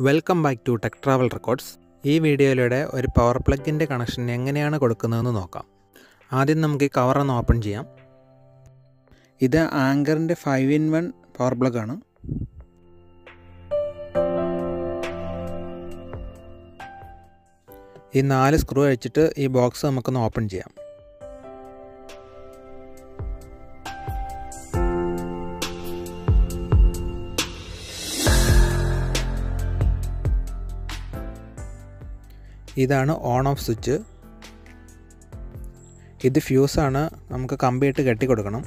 welcome back to tech travel records ഈ വീഡിയോയിലൂടെ ഒരു പവർ പ്ലഗിൻ്റെ കണക്ഷൻ എങ്ങനെയാണ് കൊടുക്കുന്നതെന്ന് നോക്കാം ആദ്യം നമുക്ക് ഈ കവർ ഒന്ന് ഓപ്പൺ ചെയ്യാം ഇത് ആങ്കറിൻ്റെ five in one power plug ആണ് ഈ നാല് സ്ക്രൂ അഴിച്ചിട്ട് ഈ ബോക്സ് നമുക്കൊന്ന് ഓപ്പൺ ചെയ്യാം ഇതാണ് ഓൺ ഓഫ് സ്വിച്ച് ഇത് ഫ്യൂസാണ് നമുക്ക് കമ്പിയിട്ട് കെട്ടി കൊടുക്കണം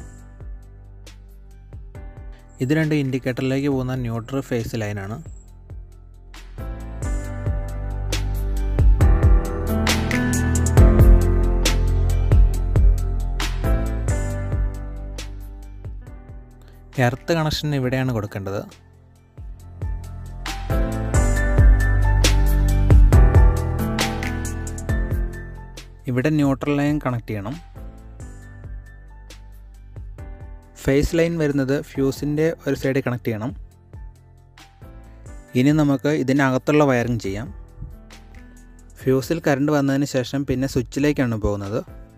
ഇത് രണ്ട് ഇൻഡിക്കേറ്ററിലേക്ക് പോകുന്ന ന്യൂട്രൽ ഫേസ് ലൈനാണ് എർത്ത് കണക്ഷൻ ഇവിടെയാണ് കൊടുക്കേണ്ടത് ഇവിടെ ന്യൂട്രൽ ലൈൻ കണക്ട് ചെയ്യണം ഫേസ് ലൈൻ വരുന്നത് ഫ്യൂസിൻ്റെ ഒരു സൈഡിൽ കണക്ട് ചെയ്യണം ഇനി നമുക്ക് ഇതിനകത്തുള്ള വയറിങ് ചെയ്യാം ഫ്യൂസിൽ കറണ്ട് വന്നതിന് ശേഷം പിന്നെ സ്വിച്ചിലേക്കാണ് പോകുന്നത്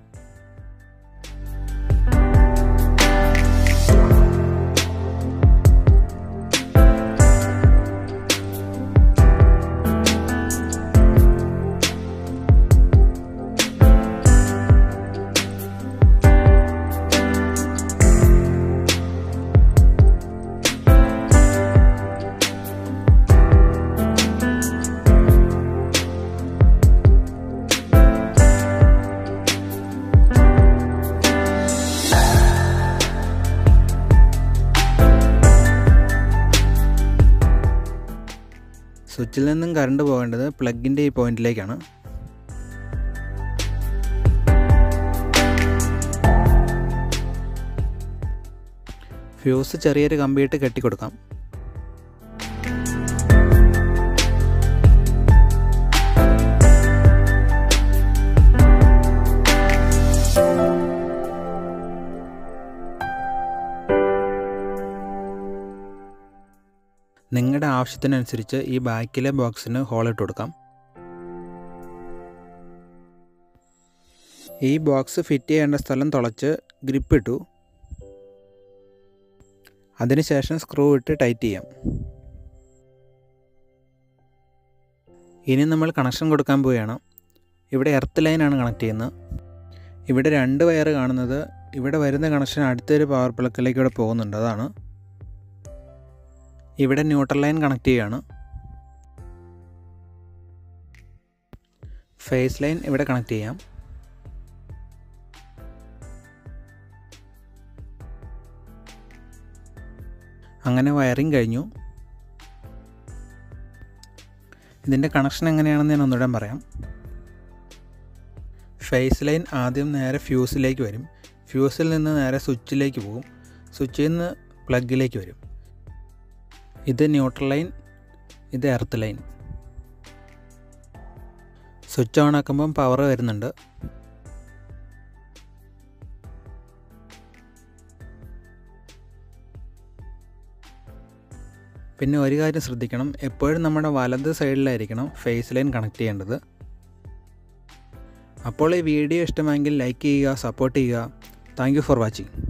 സ്വിച്ചിൽ നിന്നും കറണ്ട് പോകേണ്ടത് പ്ലഗിൻ്റെ ഈ പോയിന്റിലേക്കാണ് ഫ്യൂസ് ചെറിയൊരു കമ്പിയിട്ട് കെട്ടിക്കൊടുക്കാം നിങ്ങളുടെ ആവശ്യത്തിനനുസരിച്ച് ഈ ബാക്കിലെ ബോക്സിന് ഹോൾ ഇട്ട് കൊടുക്കാം ഈ ബോക്സ് ഫിറ്റ് ചെയ്യേണ്ട സ്ഥലം തുളച്ച് ഗ്രിപ്പ് ഇട്ടു അതിനുശേഷം സ്ക്രൂ ഇട്ട് ടൈറ്റ് ചെയ്യാം ഇനി നമ്മൾ കണക്ഷൻ കൊടുക്കാൻ പോവുകയാണ് ഇവിടെ എർത്ത് ലൈനാണ് കണക്ട് ചെയ്യുന്നത് ഇവിടെ രണ്ട് വയർ കാണുന്നത് ഇവിടെ വരുന്ന കണക്ഷൻ അടുത്തൊരു പവർ പ്ലക്കിലേക്ക് ഇവിടെ പോകുന്നുണ്ട് അതാണ് ഇവിടെ ന്യൂട്രൽ ലൈൻ കണക്ട് ചെയ്യുകയാണ് ഫേസ് ലൈൻ ഇവിടെ കണക്ട് ചെയ്യാം അങ്ങനെ വയറിങ് കഴിഞ്ഞു ഇതിൻ്റെ കണക്ഷൻ എങ്ങനെയാണെന്ന് ഞാൻ ഒന്നുകൂടെ പറയാം ഫേസ് ലൈൻ ആദ്യം നേരെ ഫ്യൂസിലേക്ക് വരും ഫ്യൂസിൽ നിന്ന് നേരെ സ്വിച്ചിലേക്ക് പോകും സ്വിച്ചിൽ നിന്ന് പ്ലഗിലേക്ക് വരും ഇത് ന്യൂട്രൽ ലൈൻ ഇത് എർത്ത് ലൈൻ സ്വിച്ച് ഓൺ ആക്കുമ്പം പവർ വരുന്നുണ്ട് പിന്നെ ഒരു കാര്യം ശ്രദ്ധിക്കണം എപ്പോഴും നമ്മുടെ വലത് സൈഡിലായിരിക്കണം ഫേസ് ലൈൻ കണക്ട് ചെയ്യേണ്ടത് അപ്പോൾ ഈ വീഡിയോ ഇഷ്ടമെങ്കിൽ ലൈക്ക് ചെയ്യുക സപ്പോർട്ട് ചെയ്യുക താങ്ക് ഫോർ വാച്ചിങ്